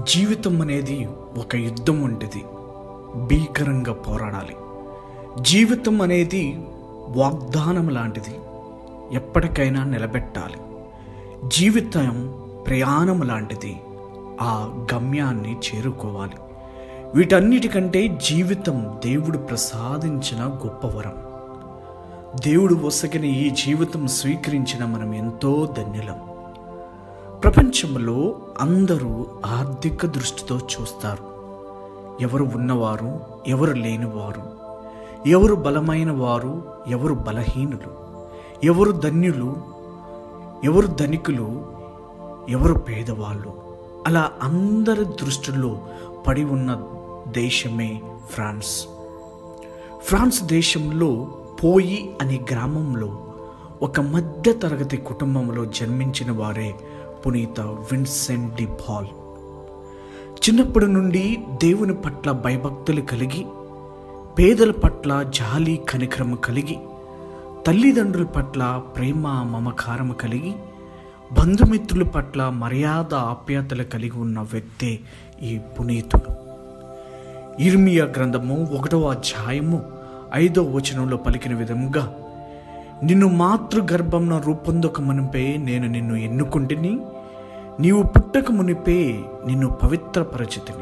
జీవితం అనేది ఒక యుద్ధం వంటిది భీకరంగా పోరాడాలి జీవితం అనేది వాగ్దానం లాంటిది ఎప్పటికైనా నిలబెట్టాలి జీవితం ప్రయాణం లాంటిది ఆ గమ్యాన్ని చేరుకోవాలి వీటన్నిటికంటే జీవితం దేవుడు ప్రసాదించిన గొప్ప వరం దేవుడు వసగిన ఈ జీవితం స్వీకరించిన మనం ఎంతో ధన్యులం ప్రపంచంలో అందరూ ఆర్థిక దృష్టితో చూస్తారు ఎవరు ఉన్నవారు ఎవరు లేనివారు ఎవరు బలమైన వారు ఎవరు బలహీనులు ఎవరు ధన్యులు ఎవరు ధనికులు ఎవరు పేదవాళ్ళు అలా అందరి దృష్టిలో పడి ఉన్న దేశమే ఫ్రాన్స్ ఫ్రాన్స్ దేశంలో పోయి అనే గ్రామంలో ఒక మధ్య తరగతి కుటుంబంలో జన్మించిన వారే పునీత విన్సెంట్ డి పాల్ చిన్నప్పటి నుండి దేవుని పట్ల భయభక్తులు కలిగి పేదల పట్ల జాలి కనికరము కలిగి తల్లిదండ్రుల పట్ల ప్రేమ మమకారము కలిగి బంధుమిత్రుల పట్ల మర్యాద ఆప్యాయతలు కలిగి ఉన్న వ్యక్తే ఈ పునీతుడు ఇర్మియా గ్రంథము ఒకటవ అధ్యాయము ఐదో వచనంలో పలికిన విధముగా నిన్ను మాతృ గర్భంన రూపొందక మునిపే నేను నిన్ను ఎన్నుకుంటుని నీవు పుట్టక మునిపే నిన్ను పవిత్రపరచితిని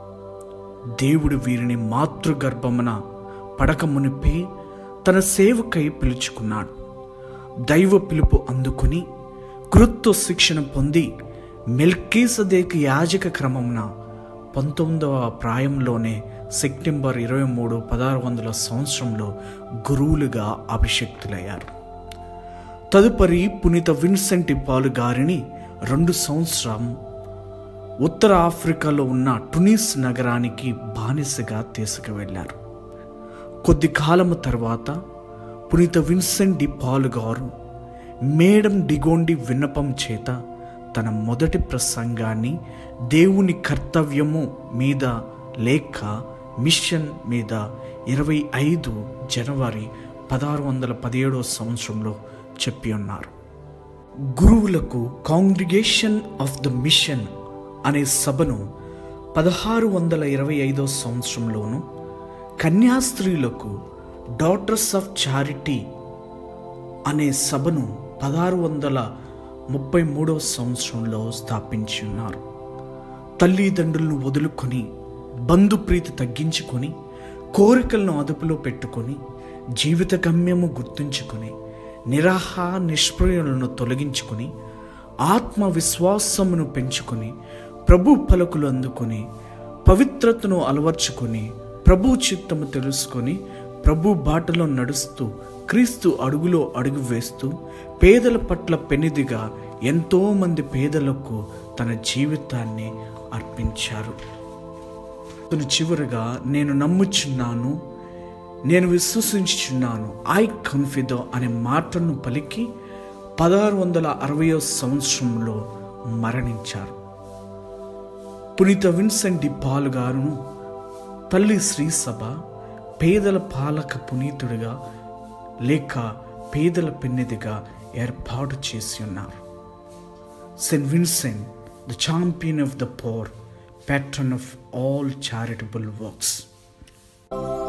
దేవుడు వీరిని మాతృగర్భమున పడక మునిపే తన సేవకై పిలుచుకున్నాడు దైవ పిలుపు అందుకుని కృత్వ శిక్షణ పొంది మెల్కీసదేకి యాజక క్రమమున పంతొమ్మిదవ ప్రాయంలోనే సెప్టెంబర్ ఇరవై మూడు పదహారు వందల సంవత్సరంలో గురువులుగా అభిషక్తులయ్యారు తదుపరి పునీత విన్సెంట్ పాలు గారిని రెండు సంవత్సరం ఉత్తర ఆఫ్రికాలో ఉన్న టునిస్ నగరానికి బానిసగా తీసుకువెళ్ళారు కొద్ది కాలము తర్వాత పునీత విన్సెంట్ డి పాల్ గారు మేడం డిగోండి విన్నపం చేత తన మొదటి ప్రసంగాన్ని దేవుని కర్తవ్యము మీద లేక మిషన్ మీద ఇరవై ఐదు జనవరి పదహారు వందల పదిహేడవ సంవత్సరంలో చెప్పి ఉన్నారు గురువులకు కాంగ్రిగేషన్ ఆఫ్ ద మిషన్ అనే సభను పదహారు వందల ఇరవై ఐదో సంవత్సరంలోను కన్యాస్త్రీలకు డాటర్స్ ఆఫ్ చారిటీ అనే సభను పదహారు వందల ముప్పై మూడవ సంవత్సరంలో స్థాపించి ఉన్నారు తల్లిదండ్రులను వదులుకొని బంధుప్రీతి తగ్గించుకొని కోరికలను అదుపులో పెట్టుకొని జీవిత గమ్యము గుర్తుంచుకొని నిరాహ నిష్ప్రయోలను తొలగించుకొని ఆత్మవిశ్వాసమును పెంచుకొని ప్రభు పలుకులు అందుకొని పవిత్రతను అలవర్చుకొని ప్రభు చిత్తము తెలుసుకొని ప్రభు బాటలో నడుస్తూ క్రీస్తు అడుగులో అడుగు వేస్తూ పేదల పట్ల పెనిదిగా ఎంతోమంది పేదలకు తన జీవితాన్ని అర్పించారు అతను చివరిగా నేను నమ్ముచున్నాను నేను విశ్వసించుచున్నాను ఐ కన్ఫిదో అనే మాటను పలికి పదహారు వందల అరవయో సంవత్సరంలో మరణించారు పునీత విన్సెంట్ డి పాల్ గారును తల్లి శ్రీసభ పేదల పాలక పునీతుడిగా లేక పేదల పెన్నిదిగా ఏర్పాటు చేసి ఉన్నారు Saint Vincent the champion of the poor patron of all charitable works